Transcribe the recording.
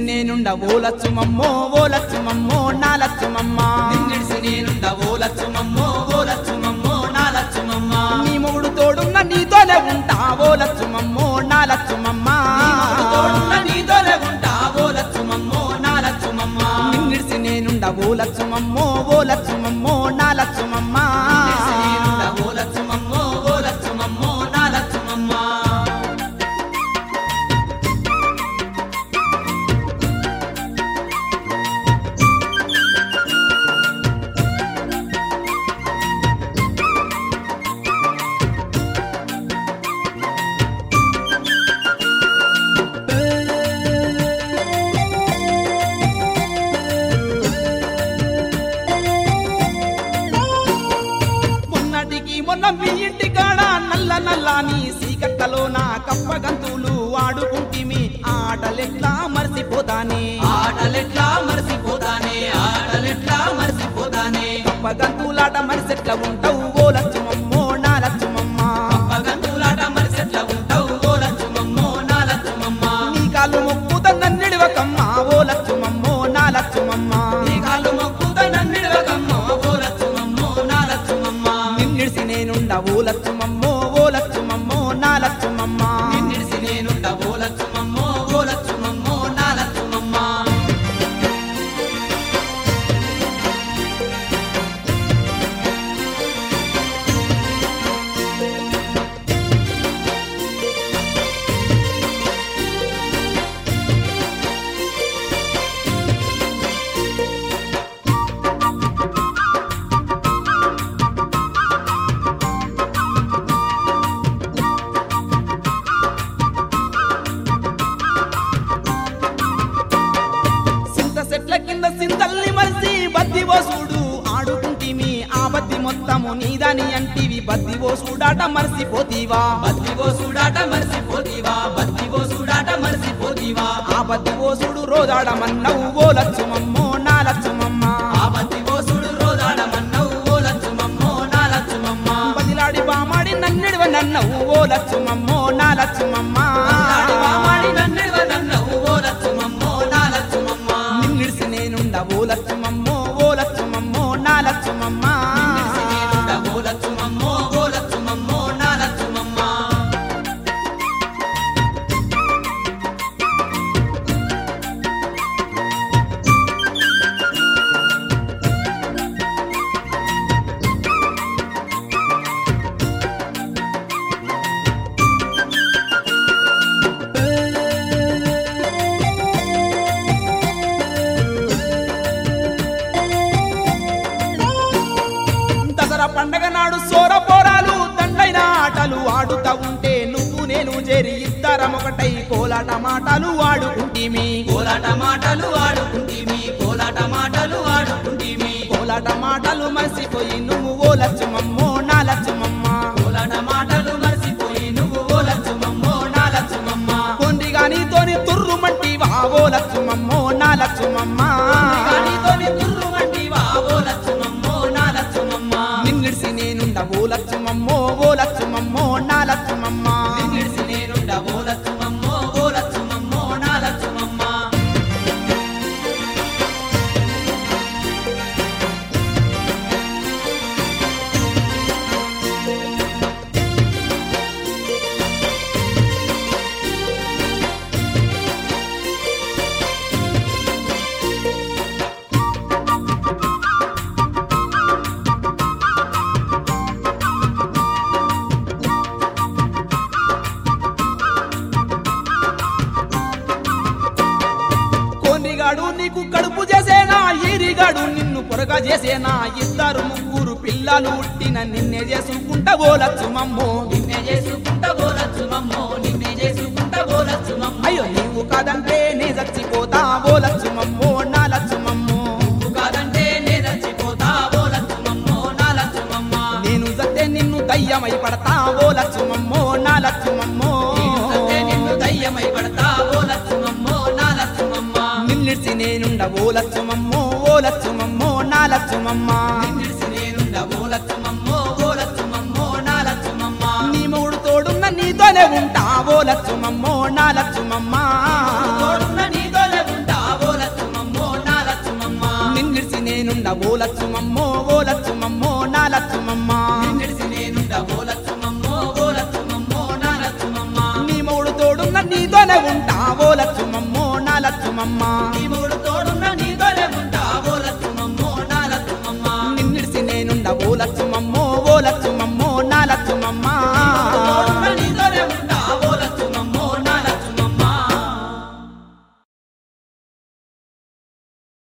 నేనుండ ఓ లచ్చుమమ్మో ఓ లచ్చుమమ్మో నా లచ్చుమమ్మ నిన్నిడిసి నేనుండ ఓ లచ్చుమమ్మో ఓ లచ్చుమమ్మో నా లచ్చుమమ్మ నీ మొగుడు తోడున్న నీతోనే ఉంటా ఓ లచ్చుమమ్మో నా లచ్చుమమ్మ నీకు తోడున్న నీతోనే ఉంటా ఓ లచ్చుమమ్మో నా లచ్చుమమ్మ నిన్నిడిసి నేనుండ ఓ లచ్చుమమ్మో ఓ లచ్చుమమ్మో నా లచ్చుమమ్మ నిన్నిడిసి నేనుండ ఓ లచ్చుమమ్మో ఓ లచ్చుమమ్మో నా లచ్చుమమ్మ మొన్నటికి మొన్న మీ ఇంటి కాడ నల్ల నల్ల నీ సీకట్టలో నా కప్పగంతులు ఆడుకుంటిమి ఆటలెట్లా మర్చిపోతానే ఆటలెట్లా మర్చిపోతానే ఆటలెట్లా మర్చిపోతానే కప్పగంతులాట మరిసెట్ల ఉంటావు ఓ లచ్చుమమ్మో నా లచ్చుమమ్మ పగంతులాట మరిసెట్ల ఉంటావు ఓ లచ్చుమమ్మో నా లచ్చుమమ్మ నీ కాళ్ళు మొక్కుత నన్నిడివకమ్మ ఓ లచ్చుమమ్మో నా లచ్చుమమ్మ నీ కాళ్ళు మొక్కుత నన్నిడవకమ్మ ఓ లచ్చుమమ్మో నా లచ్చుమమ్మ నిన్నిడిసి నేనుండ ఓ లచ్చుమమ్మో ఓ లచ్చుమమ్మో నా లచ్చుమమ్మ నిన్నిడిసి నేనుండ ఓ లచ్చుమమ్మో ఓ లచ్చుమమ్మో నా లచ్చుమమ్మ సింత చెట్ల కింద సింతల్ని మరిసి బద్ది ఓసుడు ఆడుకుంటిమి ఆ బద్ది మొత్తము నీదని అంటివి బద్ది ఓసుడాట మరిసిపోతీవా బద్దివో సూడాట మర్చిపోతీవా బద్దివో సూడాట మర్చిపోతీవా ఆ బద్ది ఓసుడు రోజాడమన్నవు ఓ లచ్చుమమ్మో నా లచ్చుమమ్మ ఆ బద్దివో సూడు రోజాడమన్నవు ఓ లచ్చుమమ్మో నా లచ్చుమమ్మ బదిలాడి బామాడి నన్నెడవ నన్నవు ఓ లచ్చుమమ్మో నా లచ్చుమమ్మ ఆడి వామాడి నన్నిడవ నన్నవు ఓ లచ్చుమమ్మో నా లచ్చుమమ్మ నిన్నిడిసి నేనుండ ఓ లచ్చుమమ్మో ఓ లచ్చుమమ్మో నా లచ్చుమమ్మ నిన్నిడిసి నేనుండ ఓ లచ్చుమమ్మో ఓ లచ్చుమమ్మో నా లచ్చుమమ్మ దసరా పండగ నాడు సోర పోరాలు దండైన ఆటలు ఆడుతా ఉంటే నువ్వు నేను చేరి ఇద్దరం ఒకటై కోలాట మాటలు ఆడుకుంటిమి కోలాట మాటలు ఆడుకుంటేమి కోలాట మాటలు ఆడుకుంటేమి కోలాట మాటలు మర్చిపోయి నువ్వు ఓ లచ్చుమమ్మో నా లచ్చుమమ్మ కోలాట మాటలు మర్చిపోయి నువ్వు ఓ లచ్చుమమ్మో నా లచ్చుమమ్మ కొండి గాని తోని తుర్రు మంటివా ఓ లచ్చుమమ్మో నా లచ్చుమమ్మ గానితోని తుర్రు వంటివా ఓ లచ్చుమమ్మో నా లచ్చుమమ్మ నిన్నిడిసి నేనుండ ఓ లచ్చుమమ్మో ఓ లచ్చుమమ్మో నా లచ్చుమమ్మ నిన్నిడిసి నేనుండ ఓ లచ్చుమమ్మో ఓ లచ్చుమమ్మో నా లచ్చుమమ్మ కోనిగాడు నీకు కడుపు చేసేనా ఈరిగాడు నిన్ను పొరగా చేసేనా ఇద్దరు ముగ్గురు పిల్లలు పుట్టిన నిన్నే చేసుకుంటా ఓ లచ్చుమమ్మో నిన్నే చేసుకుంటా ఓ లచ్చుమమ్మో నిన్నే చేసుకుంటా ఓ లచ్చుమమ్మో అయ్యో నీవు కాదంటే నే చచ్చిపోతా ఓ లచ్చుమమ్మో నా లచ్చుమమ్మో నువ్వు కాదంటే నే చచ్చిపోతా ఓ లచ్చుమమ్మో నా లచ్చుమమ్మ నేను సత్తే నిన్ను దయ్యమై పడతా ఓ లచ్చుమమ్మో నా లచ్చుమమ్మో నేను సత్తే నిన్ను దయ్యమై పడతా ఓ లచ్చుమమ్మో నా లచ్చుమమ్మ నిన్నిడిసి నేనుండ ఓ లచ్చుమమ్మో ఓ లచ్చుమమ్మో నా లచ్చుమమ్మ నిన్నిడిసి నేనుండ ఓ లచ్చుమమ్మో ఓ లచ్చుమమ్మో నా లచ్చుమమ్మ నీ మూడు తోడున్న నీతోనే ఉంటా ఓ లచ్చుమమ్మో నా లచ్చుమమ్మ తోడున్న నీతోనే ఉంటా లచ్చుమమ్మో ఓ లచ్చుమమ్మో నా లచ్చుమమ్మ నిన్నెడిసి నేనుండ ఓ లచ్చుమమ్మో ఓ లచ్చుమమ్మో నా లచ్చుమమ్మ నీ మూడు తోడున్న నీతోనే ఉంటా ఓ లచ్చుమమ్మో నా లచ్చుమమ్మ నీ మూడు